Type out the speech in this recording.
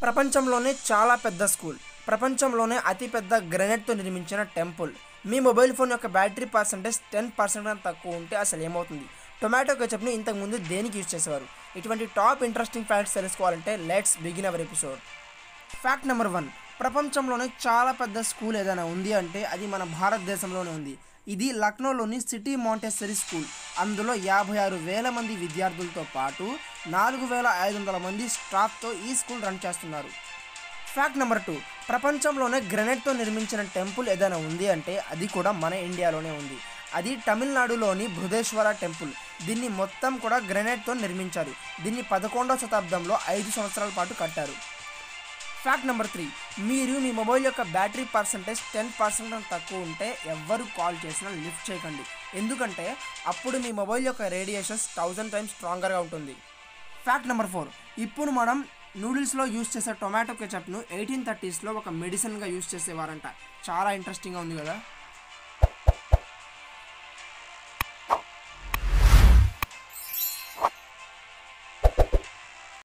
ప్రపంచంలోనే చాలా పెద్ద స్కూల్ ప్రపంచంలోనే అతిపెద్ద గ్రెనేడ్తో నిర్మించిన టెంపుల్ మీ మొబైల్ ఫోన్ యొక్క బ్యాటరీ పర్సంటేజ్ టెన్ పర్సెంట్ కన్నా తక్కువ ఉంటే అసలు ఏమవుతుంది టొమాటో కెచప్ని ఇంతకుముందు దేనికి యూజ్ చేసేవారు ఇటువంటి టాప్ ఇంట్రెస్టింగ్ ఫ్యాక్ట్స్ తెలుసుకోవాలంటే let's begin our episode fact number one ప్రపంచంలోనే చాలా పెద్ద స్కూల్ ఏదైనా ఉంది అంటే అది మన భారతదేశంలోనే ఉంది ఇది లక్నోలోని సిటీ మాంటెసరీ స్కూల్ అందులో యాభై ఆరు వేల మంది విద్యార్థులతో పాటు నాలుగు వేల ఐదు వందల మంది స్టాఫ్తో ఈ స్కూల్ రన్ చేస్తున్నారు ఫ్యాక్ట్ నెంబర్ టూ ప్రపంచంలోనే గ్రెనేడ్తో నిర్మించిన టెంపుల్ ఏదైనా ఉంది అంటే అది కూడా మన ఇండియాలోనే ఉంది అది తమిళనాడులోని బృహదేశ్వర టెంపుల్ దీన్ని మొత్తం కూడా గ్రెనేడ్తో నిర్మించారు దీన్ని పదకొండవ శతాబ్దంలో ఐదు సంవత్సరాల పాటు కట్టారు ఫ్యాక్ట్ నెంబర్ త్రీ మీరు మీ మొబైల్ యొక్క బ్యాటరీ పర్సంటేజ్ టెన్ పర్సెంట్ తక్కువ ఉంటే ఎవ్వరు కాల్ చేసినా లిఫ్ట్ చేయకండి ఎందుకంటే అప్పుడు మీ మొబైల్ యొక్క రేడియేషన్స్ థౌజండ్ టైమ్స్ స్ట్రాంగర్గా ఉంటుంది ఫ్యాక్ట్ నెంబర్ ఫోర్ ఇప్పుడు మనం నూడిల్స్లో యూస్ చేసే టొమాటో కెచప్ను ఎయిటీన్ థర్టీస్లో ఒక మెడిసిన్గా యూస్ చేసేవారంట చాలా ఇంట్రెస్టింగ్గా ఉంది కదా